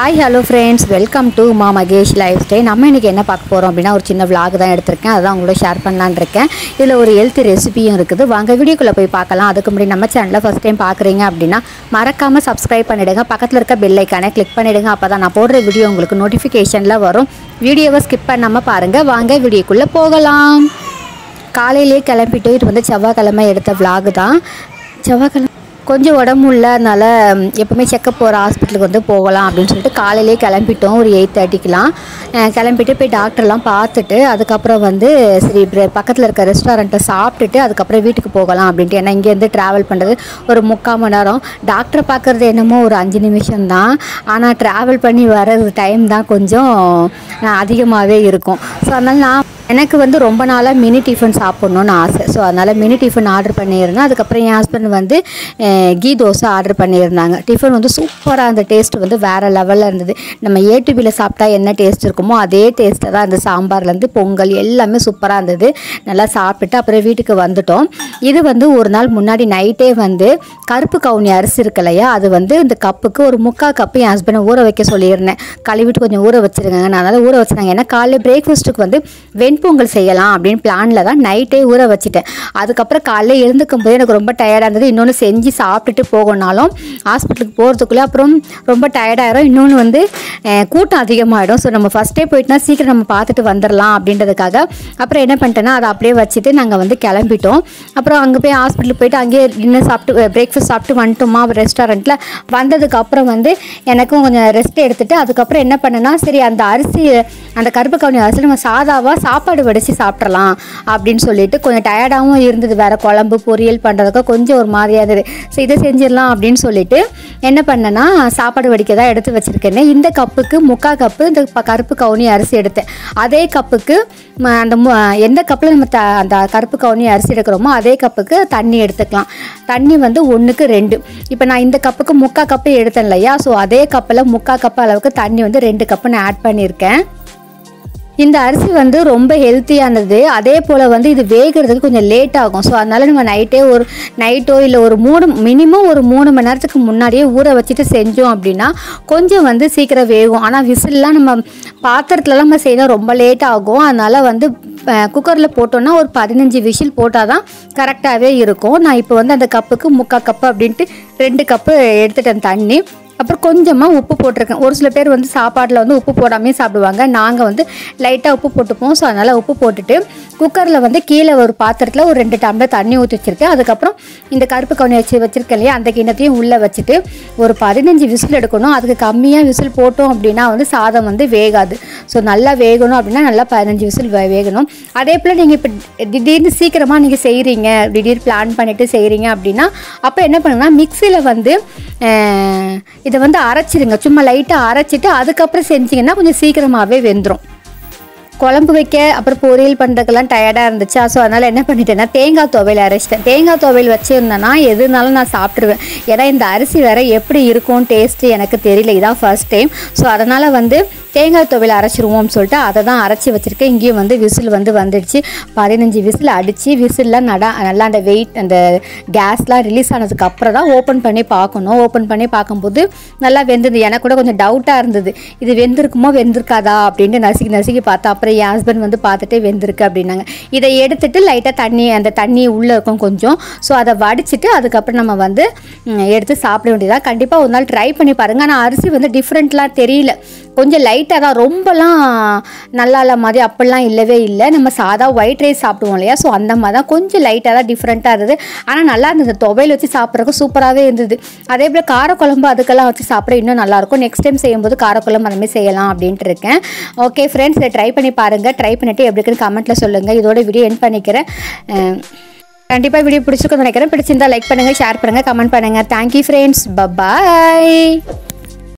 hi hello friends welcome to மா Mahesh life style நம்ம இன்றைக்கி என்ன பார்க்க போகிறோம் அப்படின்னா ஒரு சின்ன vlog தான் எடுத்திருக்கேன் அதான் உங்களோட ஷேர் பண்ணலான்னு இருக்கேன் இதில் ஒரு ஹெல்த் ரெசிபியும் இருக்குது வாங்க வீடியோக்குள்ளே போய் பார்க்கலாம் அதுக்கு முன்னாடி நம்ம சேனலில் ஃபஸ்ட் டைம் பார்க்குறீங்க அப்படின்னா மறக்காமல் சப்ஸ்கிரைப் பண்ணிவிடுங்க பக்கத்தில் இருக்க பெல் ஐக்கானை கிளிக் பண்ணிவிடுங்க அப்போ தான் நான் போடுற வீடியோ உங்களுக்கு நோட்டிஃபிகேஷனில் வரும் வீடியோவை ஸ்கிப் பண்ணாமல் பாருங்கள் வாங்க வீடியோக்குள்ளே போகலாம் காலையிலேயே கிளம்பிட்டு இது வந்து செவ்வாய்க்கிழமை எடுத்த vlog தான் செவ்வாய்க்கிழமை கொஞ்சம் உடம்பு இல்லைனால எப்பவுமே செக்கப் போகிற ஹாஸ்பிட்டலுக்கு வந்து போகலாம் அப்படின்னு சொல்லிட்டு காலையிலேயே கிளம்பிட்டோம் ஒரு எயிட் தேர்ட்டிக்கெலாம் கிளம்பிட்டு போய் டாக்டர்லாம் பார்த்துட்டு அதுக்கப்புறம் வந்து சரி பக்கத்தில் இருக்க ரெஸ்டாரண்ட்டை சாப்பிட்டுட்டு அதுக்கப்புறம் வீட்டுக்கு போகலாம் அப்படின்ட்டு ஏன்னா இங்கேருந்து ட்ராவல் பண்ணுறது ஒரு முக்கால் மணி நேரம் டாக்டரை பார்க்குறது என்னமோ ஒரு அஞ்சு நிமிஷம் தான் ஆனால் ட்ராவல் பண்ணி வர்றது டைம் தான் கொஞ்சம் அதிகமாகவே இருக்கும் ஸோ அதனால் நான் எனக்கு வந்து ரொம்ப நாளாக மினி டிஃபன் சாப்பிட்ணுன்னு ஆசை ஸோ அதனால் மினி டிஃபன் ஆர்டர் பண்ணியிருந்தேன் அதுக்கப்புறம் என் ஹஸ்பண்ட் வந்து அஹ், கீ தோசை ஆர்டர் பண்ணியிருந்தாங்க டிஃபன் வந்து சூப்பராக அந்த டேஸ்ட் வந்து வேறு லெவலில் இருந்தது நம்ம ஏ டு பியில் சாப்பிட்டா என்ன டேஸ்ட் இருக்குமோ அதே டேஸ்ட்டில் தான் அந்த சாம்பார்லேருந்து பொங்கல் எல்லாமே சூப்பராக இருந்தது நல்லா சாப்பிட்டுட்டு அப்புறம் வீட்டுக்கு வந்துட்டோம் இது வந்து ஒரு நாள் முன்னாடி நைட்டே வந்து கருப்பு கவுனி அரிசி இருக்கு இல்லையா அது வந்து இந்த கப்புக்கு ஒரு முக்கால் கப்பு என் ஹஸ்பண்டை ஊற வைக்க சொல்லியிருந்தேன் கழுவிட்டு கொஞ்சம் ஊற வச்சிருங்க நான் அதனால் ஊற வச்சிருந்தாங்க ஏன்னா காலையில் பிரேக்ஃபாஸ்ட்டுக்கு வந்து வெண்பொங்கல் செய்யலாம் அப்படின்னு பிளானில் தான் நைட்டே ஊற வச்சுட்டேன் அதுக்கப்புறம் காலையில் எழுந்துக்கும் போது எனக்கு ரொம்ப டயர்டாக இருந்தது இன்னொன்று செஞ்சு சாப்பிட்டுட்டு போகணுனாலும் ஹாஸ்பிட்டலுக்கு போகிறதுக்குள்ளே அப்புறம் ரொம்ப டயர்டாயிரும் இன்னொன்று வந்து அஹ், கூட்டம் அதிகமாகிடும் ஸோ நம்ம ஃபஸ்ட்டே போயிட்டுனா சீக்கிரம் நம்ம பார்த்துட்டு வந்துடலாம் அப்படின்றதுக்காக அப்புறம் என்ன பண்ணிட்டேன்னா அதை அப்படியே வச்சுட்டு நாங்கள் வந்து கிளம்பிட்டோம் அப்புறம் அங்கே போய் ஹாஸ்பிட்டலுக்கு போயிட்டு அங்கேயே டின்னர் சாப்பிட்டு பிரேக்ஃபாஸ்ட் சாப்பிட்டு வந்துட்டோமா ரெஸ்டாரண்ட்டில் வந்ததுக்கு அப்புறம் வந்து எனக்கும் கொஞ்சம் ரெஸ்ட் எடுத்துட்டு அதுக்கப்புறம் என்ன பண்ணேன்னா சரி அந்த அரிசி அந்த கருப்பு கவுனி அரிசி நம்ம சாதாவாக சாப்பாடு வடித்து சாப்பிட்றலாம் அப்படின்னு சொல்லிட்டு கொஞ்சம் டயர்டாகவும் இருந்தது வேறு குழம்பு பொரியல் பண்ணுறதுக்கு கொஞ்சம் ஒரு மாதிரியாக இருந்தது ஸோ இதை செஞ்சிடலாம் அப்படின்னு சொல்லிட்டு என்ன பண்ணேன்னா சாப்பாடு வடிக்க தான் எடுத்து வச்சுருக்கேன் இந்த கப்புக்கு முக்கால் கப்பு இந்த ப- கருப்பு கவுனி அரிசி எடுத்தேன் அதே கப்புக்கு ம- அந்த மு- எந்த கப்பில் நம்ம த அந்த கருப்பு கவுனி அரிசி எடுக்கிறோமோ அதே கப்புக்கு தண்ணி எடுத்துக்கலாம் தண்ணி வந்து ஒன்றுக்கு ரெண்டு இப்போ நான் இந்த கப்புக்கு முக்கால் கப்பு எடுத்தேன் இல்லையா ஸோ அதே கப்பில் முக்கால் கப்பு அளவுக்கு தண்ணி வந்து ரெண்டு கப்பு நான் ஆட் பண்ணியிருக்கேன் இந்த அரிசி வந்து ரொம்ப ஹெல்த்தியானது அதே போல் வந்து இது வேகிறதுக்கு கொஞ்சம் லேட் ஆகும் ஸோ அதனால் நம்ம நைட்டே ஒரு நைட்டோ இல்லை ஒரு மூணு மினிமம் ஒரு மூணு மணி நேரத்துக்கு முன்னாடியே ஊற வச்சுட்டு செஞ்சோம் அப்படின்னா கொஞ்சம் வந்து சீக்கிரம் வேகும் ஆனால் விசில்லாம் நம்ம பாத்திரத்துலலாம் நம்ம செய்யணும் ரொம்ப லேட் ஆகும் அதனால் வந்து குக்கரில் போட்டோன்னா ஒரு பதினஞ்சு விசில் போட்டால் தான் கரெக்டாகவே இருக்கும் நான் இப்போ வந்து அந்த கப்புக்கு முக்கால் கப்பு அப்படின்ட்டு ரெண்டு கப்பு எடுத்துட்டேன் தண்ணி அப்புறம் கொஞ்சமாக உப்பு போட்டிருக்கேன் ஒரு சில பேர் வந்து சாப்பாட்டில் வந்து உப்பு போடாமே சாப்பிடுவாங்க நாங்கள் வந்து லைட்டாக உப்பு போட்டுப்போம் ஸோ அதனால் உப்பு போட்டுட்டு குக்கரில் வந்து கீழே ஒரு பாத்திரத்தில் ஒரு ரெண்டு டம்ளர் தண்ணி ஊற்றி வச்சுருக்கேன் அதுக்கப்புறம் இந்த கருப்பு கவுனி வச்சு வச்சுருக்கேன் இல்லையா அந்த கிண்ணத்தையும் உள்ளே வச்சுட்டு ஒரு பதினஞ்சு விசில் எடுக்கணும் அதுக்கு கம்மியாக விசில் போட்டோம் அப்படின்னா வந்து சாதம் வந்து வேகாது ஸோ நல்லா வேகணும் அப்படின்னா நல்லா பதினஞ்சு விசில் வே- வேகணும் அதே போல் நீங்கள் இப்போ திடீர்னு சீக்கிரமாக நீங்கள் செய்கிறீங்க திடீர் பிளான் பண்ணிவிட்டு செய்கிறீங்க அப்படின்னா அப்போ என்ன பண்ணுங்கன்னா மிக்சியில் வந்து அஹ், இதை வந்து அரைச்சிடுங்க சும்மா லைட்டாக அரைச்சிட்டு அதுக்கப்புறம் செஞ்சீங்கன்னா கொஞ்சம் சீக்கிரமாகவே வெந்துடும் குழம்பு வைக்க அப்புறம் பொரியல் பண்ணுறதுக்கெல்லாம் டயர்டாக இருந்துச்சா ஸோ அதனால் என்ன பண்ணிட்டேன்னா தேங்காய் துவையல் அரைச்சிட்டேன் தேங்காய் துவையல் வச்சுருந்தேன்னா எதுனாலும் நான் சாப்பிட்ருவேன் ஏன்னா இந்த அரிசி வேற எப்படி இருக்கும் டேஸ்ட்டு எனக்கு தெரியல இதான் ஃபர்ஸ்ட் டைம் ஸோ அதனால் வந்து தேங்காய் துவையல் அரைச்சிருவோம்னு சொல்லிட்டு அதை தான் அரைச்சி வச்சுருக்கேன் இங்கேயும் வந்து விசில் வந்து வந்துடுச்சு பதினஞ்சு விசில் அடித்து விசில்லாம் நடா நல்லா அந்த வெயிட் அந்த கேஸ்லாம் ரிலீஸ் ஆனதுக்கு அப்புறம் தான் ஓப்பன் பண்ணி பார்க்கணும் ஓப்பன் பண்ணி பார்க்கும்போது நல்லா வெந்தது எனக்கு கூட கொஞ்சம் டவுட்டாக இருந்தது இது வெந்திருக்குமோ வெந்திருக்காதா அப்படின்ட்டு நசுக்கி நசுக்கி பார்த்தா அப்புறம் என் ஹஸ்பண்ட் வந்து பார்த்துட்டு வெந்திருக்கு அப்படின்னாங்க இதை எடுத்துட்டு லைட்டாக தண்ணி அந்த தண்ணி உள்ளே இருக்கும் கொஞ்சம் ஸோ அதை வடிச்சிட்டு அதுக்கப்புறம் நம்ம வந்து ம், எடுத்து சாப்பிட வேண்டியதாக கண்டிப்பாக ஒரு நாள் ட்ரை பண்ணி பாருங்கள் ஆனால் அரிசி வந்து டிஃப்ரெண்ட்லாம் தெரியல கொஞ்சம் லைட்டாக தான் ரொம்பலாம் நல்லா இல்ல மாதிரி அப்படிலாம் இல்லவே இல்லை நம்ம சாதா ஒயிட் ரைஸ் சாப்பிடுவோம் இல்லையா ஸோ அந்த மாதிரி தான் கொஞ்சம் லைட்டாக தான் டிஃப்ரெண்ட்டாக இருந்தது ஆனால் நல்லா இருந்தது துவையல் வச்சு சாப்பிட்றதுக்கு சூப்பராகவே இருந்தது அதே போல் காரக்குழம்பு அதுக்கெல்லாம் வச்சு சாப்பிட இன்னும் நல்லாயிருக்கும் நெக்ஸ்ட் டைம் செய்யும்போது காரக்குழம்பு அந்த மாதிரி செய்யலாம் அப்படின்ட்டு இருக்கேன் ஓகே ஃப்ரெண்ட்ஸ் இதை ட்ரை பண்ணி பாருங்கள் ட்ரை பண்ணிவிட்டு எப்படி இருக்குன்னு கமெண்ட்டில் சொல்லுங்கள் இதோட வீடியோ என் பண்ணிக்கிறேன் அஹ் கண்டிப்பாக வீடியோ பிடிச்சிருக்குன்னு நினைக்கிறேன் பிடிச்சிருந்தா லைக் பண்ணுங்கள் ஷேர் பண்ணுங்கள் கமெண்ட் பண்ணுங்கள் தேங்க்யூ ஃப்ரெண்ட்ஸ் பபாய்